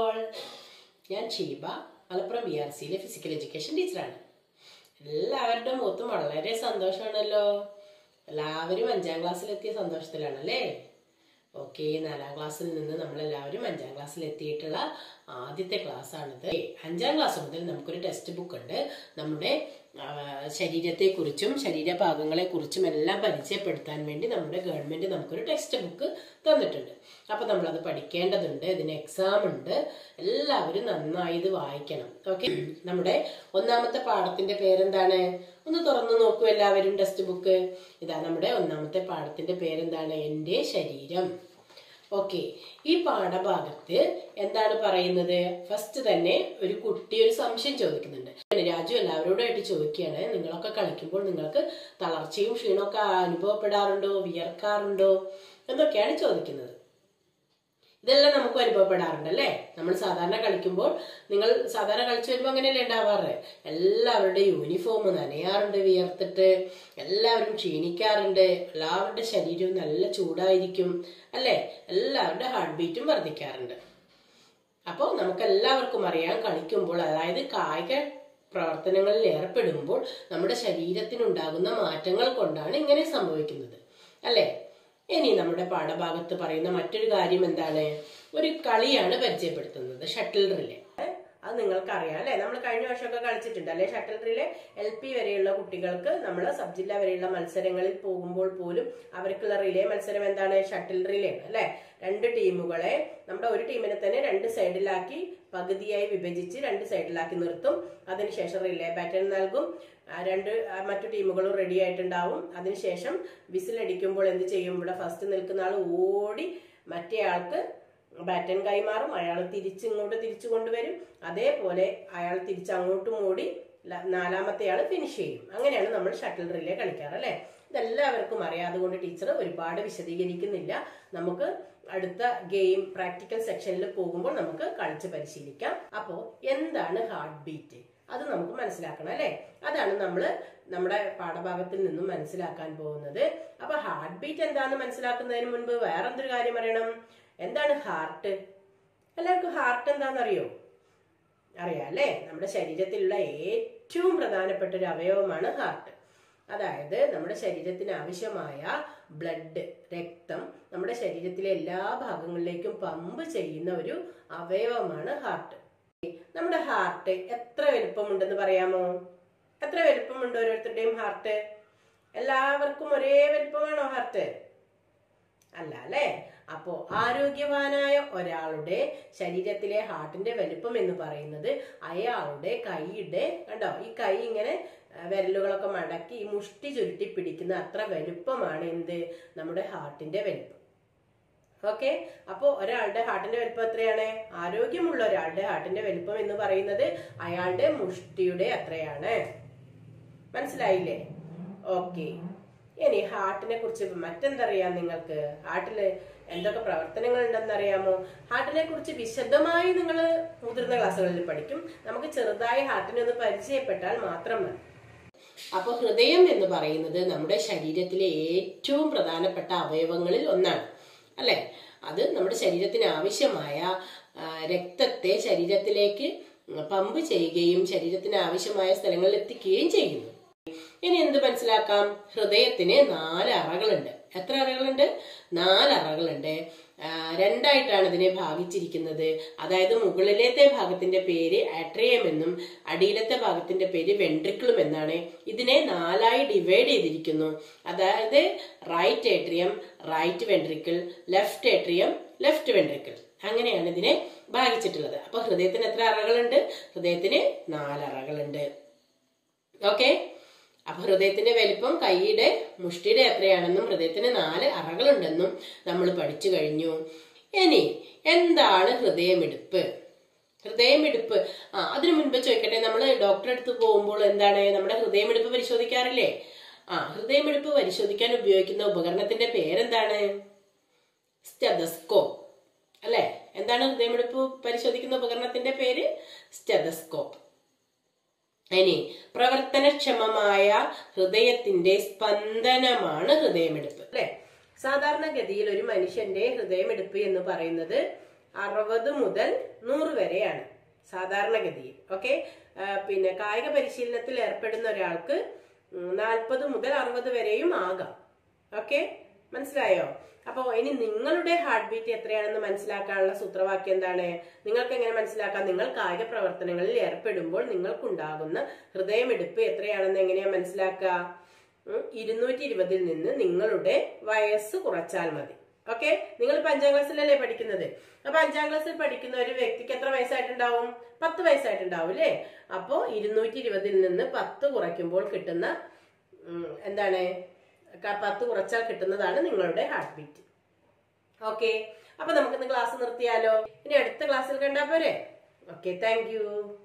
all ഞാൻ Sheeba Malappuram B R സിയിലെ physical education ടീച്ചറാണ് എല്ലാവരുടെ മുഖത്തും വളരെ സന്തോഷമാണല്ലോ എല്ലാവരും അഞ്ചാം ക്ലാസ്സിലെത്തിയ സന്തോഷത്തിലാണല്ലേ ഓക്കെ നാലാം ക്ലാസ്സിൽ നിന്ന് നമ്മളെല്ലാവരും അഞ്ചാം ക്ലാസ്സിൽ എത്തിയിട്ടുള്ള ആദ്യത്തെ ക്ലാസ് ആണിത് അഞ്ചാം ക്ലാസ് മുതൽ നമുക്കൊരു ടെക്സ്റ്റ് ബുക്ക് ഉണ്ട് നമ്മുടെ ആ, ശരീരത്തെക്കുറിച്ചും ശരീരഭാഗങ്ങളെക്കുറിച്ചും എല്ലാം പരിചയപ്പെടുത്താൻ വേണ്ടി നമ്മുടെ ഗവൺമെന്റ് നമുക്കൊരു ടെക്സ്റ്റ് ബുക്ക് തന്നിട്ടുണ്ട് അപ്പൊ നമ്മളത് പഠിക്കേണ്ടതുണ്ട് ഇതിന് എക്സാം ഉണ്ട് എല്ലാവരും നന്നായി ഇത് വായിക്കണം ഓക്കെ നമ്മുടെ ഒന്നാമത്തെ പാഠത്തിന്റെ പേരെന്താണ് ഒന്ന് തുറന്നു നോക്കൂ എല്ലാവരും ടെക്സ്റ്റ് ബുക്ക് ഇതാ നമ്മുടെ ഒന്നാമത്തെ പാഠത്തിന്റെ പേരെന്താണ് എൻ്റെ ശരീരം ഓക്കെ ഈ പാഠഭാഗത്ത് എന്താണ് പറയുന്നത് ഫസ്റ്റ് തന്നെ ഒരു കുട്ടി ഒരു സംശയം ചോദിക്കുന്നുണ്ട് രാജു എല്ലാവരോടായിട്ട് ചോദിക്കുകയാണ് നിങ്ങളൊക്കെ കളിക്കുമ്പോൾ നിങ്ങൾക്ക് തളർച്ചയും ക്ഷീണമൊക്കെ അനുഭവപ്പെടാറുണ്ടോ വിയർക്കാറുണ്ടോ എന്നൊക്കെയാണ് ചോദിക്കുന്നത് ഇതെല്ലാം നമുക്ക് അനുഭവപ്പെടാറുണ്ട് അല്ലേ നമ്മൾ സാധാരണ കളിക്കുമ്പോൾ നിങ്ങൾ സാധാരണ കളിച്ചു വരുമ്പോൾ അങ്ങനെയല്ലേ ഉണ്ടാവാറ് എല്ലാവരുടെ യൂണിഫോം നനയാറുണ്ട് വിയർത്തിട്ട് എല്ലാവരും ക്ഷീണിക്കാറുണ്ട് എല്ലാവരുടെ ശരീരവും നല്ല ചൂടായിരിക്കും അല്ലേ എല്ലാവരുടെ ഹാർട്ട് ബീറ്റും വർദ്ധിക്കാറുണ്ട് അപ്പോൾ നമുക്ക് എല്ലാവർക്കും അറിയാം കളിക്കുമ്പോൾ അതായത് കായിക പ്രവർത്തനങ്ങളിൽ ഏർപ്പെടുമ്പോൾ നമ്മുടെ ശരീരത്തിനുണ്ടാകുന്ന മാറ്റങ്ങൾ കൊണ്ടാണ് ഇങ്ങനെ സംഭവിക്കുന്നത് അല്ലേ ഇനി നമ്മുടെ പാഠഭാഗത്ത് പറയുന്ന മറ്റൊരു കാര്യം എന്താണ് ഒരു കളിയാണ് പരിചയപ്പെടുത്തുന്നത് ഷട്ടിൽ റിലേ അത് നിങ്ങൾക്ക് അറിയാം അല്ലെ നമ്മൾ കഴിഞ്ഞ വർഷമൊക്കെ കളിച്ചിട്ടുണ്ട് അല്ലെ ഷട്ടിൽ റിലേ എൽ പി വരെയുള്ള കുട്ടികൾക്ക് നമ്മൾ സബ് ജില്ല വരെയുള്ള മത്സരങ്ങളിൽ പോകുമ്പോൾ പോലും അവർക്കുള്ള റിലേ മത്സരം എന്താണ് ഷട്ടിൽ റിലേ ആണ് അല്ലെ രണ്ട് ടീമുകളെ നമ്മുടെ ഒരു ടീമിനെ തന്നെ രണ്ട് സൈഡിലാക്കി പകുതിയായി വിഭജിച്ച് രണ്ട് സൈഡിലാക്കി നിർത്തും അതിനുശേഷം റിലേ ബാറ്റൺ നൽകും ആ രണ്ട് ആ മറ്റു ടീമുകളും റെഡി ആയിട്ടുണ്ടാവും അതിനുശേഷം വിസിലടിക്കുമ്പോൾ എന്ത് ചെയ്യും ഇവിടെ ഫസ്റ്റ് നിൽക്കുന്ന ആൾ ഓടി മറ്റേ ആൾക്ക് ബാറ്റൻ കൈമാറും അയാൾ തിരിച്ചിങ്ങോട്ട് തിരിച്ചു കൊണ്ടുവരും അതേപോലെ അയാൾ തിരിച്ച് അങ്ങോട്ടും ഓടി ല- നാലാമത്തെ ആൾ ഫിനിഷ് ചെയ്യും അങ്ങനെയാണ് നമ്മൾ ഷട്ടിൽ റിലേ കളിക്കാറ് അല്ലെ ഇതെല്ലാവർക്കും അറിയാം അതുകൊണ്ട് ടീച്ചർ ഒരുപാട് വിശദീകരിക്കുന്നില്ല നമുക്ക് അടുത്ത ഗെയിം പ്രാക്ടിക്കൽ സെക്ഷനിൽ പോകുമ്പോൾ നമുക്ക് കളിച്ച് പരിശീലിക്കാം അപ്പോ എന്താണ് ഹാർട്ട് ബീറ്റ് അത് നമുക്ക് മനസ്സിലാക്കണം അല്ലെ അതാണ് നമ്മൾ നമ്മുടെ പാഠഭാഗത്തിൽ നിന്നും മനസ്സിലാക്കാൻ പോകുന്നത് അപ്പൊ ഹാർട്ട് ബീറ്റ് എന്താന്ന് മനസ്സിലാക്കുന്നതിന് മുൻപ് വേറെന്തൊരു കാര്യം അറിയണം എന്താണ് ഹാർട്ട് എല്ലാവർക്കും ഹാർട്ട് എന്താണെന്നറിയോ അറിയാം അല്ലേ നമ്മുടെ ശരീരത്തിലുള്ള ഏറ്റവും പ്രധാനപ്പെട്ട ഒരു അവയവമാണ് ഹാർട്ട് അതായത് നമ്മുടെ ശരീരത്തിന് ആവശ്യമായ ബ്ലഡ് രക്തം നമ്മുടെ ശരീരത്തിലെ എല്ലാ ഭാഗങ്ങളിലേക്കും പമ്പ് ചെയ്യുന്ന ഒരു അവയവമാണ് ഹാർട്ട് നമ്മുടെ ഹാർട്ട് എത്ര വലുപ്പമുണ്ടെന്ന് പറയാമോ എത്ര വലുപ്പമുണ്ട് ഓരോരുത്തരുടെയും ഹാർട്ട് എല്ലാവർക്കും ഒരേ വലുപ്പമാണോ ഹാർട്ട് അല്ല അല്ലേ അപ്പോ ആരോഗ്യവാനായ ഒരാളുടെ ശരീരത്തിലെ ഹാർട്ടിന്റെ വലുപ്പം എന്ന് പറയുന്നത് അയാളുടെ കൈയുടെ കണ്ടോ ഈ കൈ ഇങ്ങനെ ആ, വിരലുകളൊക്കെ മടക്കി ഈ മുഷ്ടി ചുരുട്ടി പിടിക്കുന്ന അത്ര വലുപ്പമാണ് എന്ത് നമ്മുടെ ഹാർട്ടിന്റെ വലുപ്പം ഓക്കെ അപ്പോ ഒരാളുടെ ഹാർട്ടിന്റെ വലുപ്പം എത്രയാണ് ആരോഗ്യമുള്ള ഒരാളുടെ ഹാർട്ടിന്റെ വലുപ്പം എന്ന് പറയുന്നത് അയാളുടെ മുഷ്ടിയുടെ അത്രയാണ് മനസ്സിലായില്ലേ ഓക്കെ ഇനി ഹാർട്ടിനെ കുറിച്ച് മറ്റെന്തറിയാം നിങ്ങൾക്ക് ഹാർട്ടില് എന്തൊക്കെ പ്രവർത്തനങ്ങൾ ഉണ്ടെന്ന് അറിയാമോ ഹാർട്ടിനെ കുറിച്ച് വിശദമായി നിങ്ങൾ മുതിർന്ന ക്ലാസ്സുകളിൽ പഠിക്കും നമുക്ക് ചെറുതായി ഹാർട്ടിനെ ഒന്ന് പരിചയപ്പെട്ടാൽ മാത്രം മതി അപ്പൊ ഹൃദയം എന്ന് പറയുന്നത് നമ്മുടെ ശരീരത്തിലെ ഏറ്റവും പ്രധാനപ്പെട്ട അവയവങ്ങളിൽ ഒന്നാണ് അല്ലെ അത് നമ്മുടെ ശരീരത്തിന് ആവശ്യമായ ആ, രക്തത്തെ ശരീരത്തിലേക്ക് പമ്പ് ചെയ്യുകയും ശരീരത്തിന് ആവശ്യമായ സ്ഥലങ്ങളിൽ എത്തിക്കുകയും ചെയ്യുന്നു ഇനി എന്ത് മനസ്സിലാക്കാം ഹൃദയത്തിന് നാല് അറകളുണ്ട് എത്ര അറകളുണ്ട് നാല് അറകളുണ്ട് ആ, രണ്ടായിട്ടാണ് ഇതിനെ ഭാഗിച്ചിരിക്കുന്നത് അതായത് മുകളിലത്തെ ഭാഗത്തിന്റെ പേര് ആട്രിയം എന്നും അടിയിലത്തെ ഭാഗത്തിന്റെ പേര് വെൻട്രിക്കിളും എന്നാണ് ഇതിനെ നാലായി ഡിവൈഡ് ചെയ്തിരിക്കുന്നു അതായത് right atrium right ventricle left atrium left ventricle അങ്ങനെയാണ് ഇതിനെ ഭാഗിച്ചിട്ടുള്ളത് അപ്പൊ ഹൃദയത്തിന് എത്ര അറകളുണ്ട് ഹൃദയത്തിന് നാല് അറകളുണ്ട് ഓക്കെ അപ്പൊ ഹൃദയത്തിന്റെ വലിപ്പം കൈയുടെ മുഷ്ടിയുടെ എത്രയാണെന്നും ഹൃദയത്തിന് നാല് അറകളുണ്ടെന്നും നമ്മൾ പഠിച്ചു കഴിഞ്ഞു ഇനി എന്താണ് ഹൃദയമിടിപ്പ് ഹൃദയമിടിപ്പ് ആ അതിനു മുൻപ് ചോദിക്കട്ടെ നമ്മൾ ഡോക്ടറെ അടുത്ത് പോകുമ്പോൾ എന്താണ് നമ്മുടെ ഹൃദയമിടിപ്പ് പരിശോധിക്കാറില്ലേ ആ ഹൃദയമിടിപ്പ് പരിശോധിക്കാൻ ഉപയോഗിക്കുന്ന ഉപകരണത്തിന്റെ പേരെന്താണ് സ്റ്റെതസ്കോപ്പ് അല്ലെ എന്താണ് ഹൃദയമിടിപ്പ് പരിശോധിക്കുന്ന ഉപകരണത്തിന്റെ പേര് സ്റ്റെതസ്കോപ്പ് ഇനി പ്രവർത്തനക്ഷമമായ ഹൃദയത്തിന്റെ സ്പന്ദനമാണ് ഹൃദയമിടിപ്പ് അല്ലെ സാധാരണഗതിയിൽ ഒരു മനുഷ്യന്റെ ഹൃദയമിടിപ്പ് എന്ന് പറയുന്നത് അറുപത് മുതൽ നൂറ് വരെയാണ് സാധാരണഗതിയിൽ ഓക്കെ പിന്നെ കായിക പരിശീലനത്തിൽ ഏർപ്പെടുന്ന ഒരാൾക്ക് നാൽപ്പത് മുതൽ അറുപത് വരെയും ആകാം ഓക്കെ മനസ്സിലായോ അപ്പോൾ ഇനി നിങ്ങളുടെ ഹാർട്ട് ബീറ്റ് എത്രയാണെന്ന് മനസ്സിലാക്കാനുള്ള സൂത്രവാക്യം എന്താണ് നിങ്ങൾക്ക് എങ്ങനെ മനസ്സിലാക്കാം നിങ്ങൾ കായിക പ്രവർത്തനങ്ങളിൽ ഏർപ്പെടുമ്പോൾ നിങ്ങൾക്കുണ്ടാകുന്ന ഹൃദയമിടിപ്പ് എത്രയാണെന്ന് എങ്ങനെയാ മനസ്സിലാക്കുക ഇരുന്നൂറ്റി ഇരുപതിൽ നിന്ന് നിങ്ങളുടെ വയസ്സ് കുറച്ചാൽ മതി ഓക്കെ നിങ്ങൾ ഇപ്പൊ അഞ്ചാം ക്ലാസ്സിലല്ലേ പഠിക്കുന്നത് അപ്പൊ അഞ്ചാം ക്ലാസ്സിൽ പഠിക്കുന്ന ഒരു വ്യക്തിക്ക് എത്ര വയസ്സായിട്ടുണ്ടാവും പത്ത് വയസ്സായിട്ടുണ്ടാവും അല്ലേ അപ്പോ ഇരുന്നൂറ്റി ഇരുപതിൽ നിന്ന് പത്ത് കുറയ്ക്കുമ്പോൾ കിട്ടുന്ന ഉം, എന്താണ് ക- പത്ത് കുറച്ചാൽ കിട്ടുന്നതാണ് നിങ്ങളുടെ ഹാർട്ട് ബീറ്റ് ഓക്കെ അപ്പൊ നമുക്ക് ഇന്ന് ക്ലാസ് നിർത്തിയാലോ ഇനി അടുത്ത ക്ലാസ്സിൽ കണ്ടാ പോരെ ഓക്കെ താങ്ക് യു